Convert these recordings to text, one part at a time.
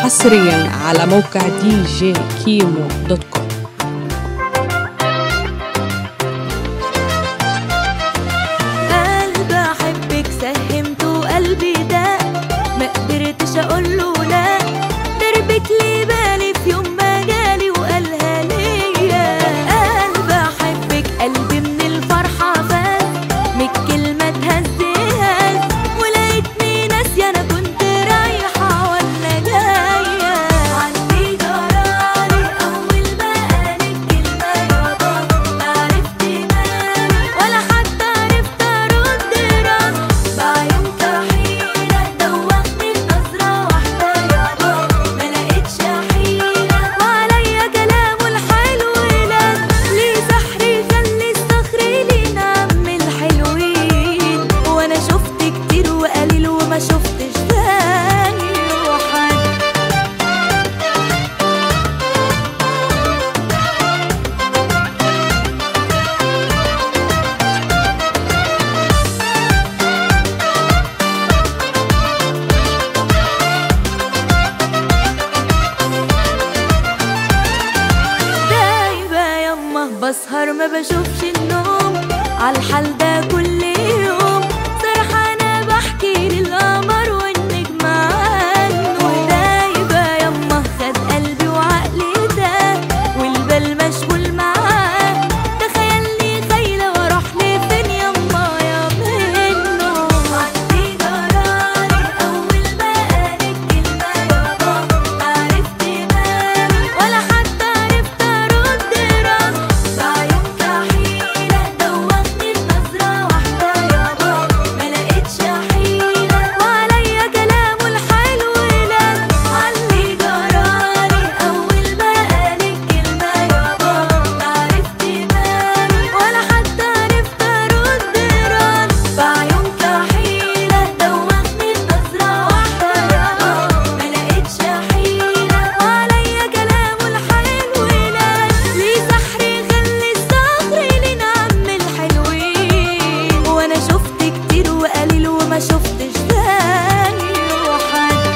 حصريا على موقع دي جي كيمو دوت كوم قلب احبك سهمته قلبي ده ما قدرتش اقول له لا دربك لي بالي في يوم ما جالي وقالها ليا قلب احبك قلبي من الفرحه فاز من الكلمه اتهزهز ولقيتني ناسيه انا كنت رايحه ولا جايه عندي جرالي اول ما قالت كلمه يابا ما عرفت مالي ولا حتى عرفت ارد رد بعيون كحيله دوختني بنظره واحده يابا ما لقيتش حيله وعليا كلامه الحلو لان ليه سحري خلي الصخر لي نعم الحلوين وانا شفت كتير وقليل وما شفتش تاني وحد دايبة يما بسهر ما بشوفش النوم عالحال ده كل يوم سرحانة بحكي للقمر والنجم عنه ودايبة يما خد قلبي وعقلي ده والبال مشغول معاه تخيلني خايلة واروح لفين يما يا منه عندي جرالي اول ما قالت كلمة يابا ما عرفت مالي ولا حتى عرفت ارد رد بعيون كحيلة دوختني بنظرة واحدة يابا ما لقيتش حيلة وعليا كلامه الحلو لان عندي جرالي اول ما قالت كلمة يابا ما عرفت مالي ولا حتى عرفت ارد رد بعيون كحيلة دوختني بنظرة واحدة يابا ما لقيتش حيلة وعليا كلامه الحلو لان ليه سحري خلي الصخر لي نعم الحلوين وانا شفت كتير وقليل وما شفتش تاني وحد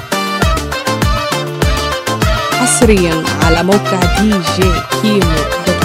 حصريا على موقع دي جي كيمو دوت كوم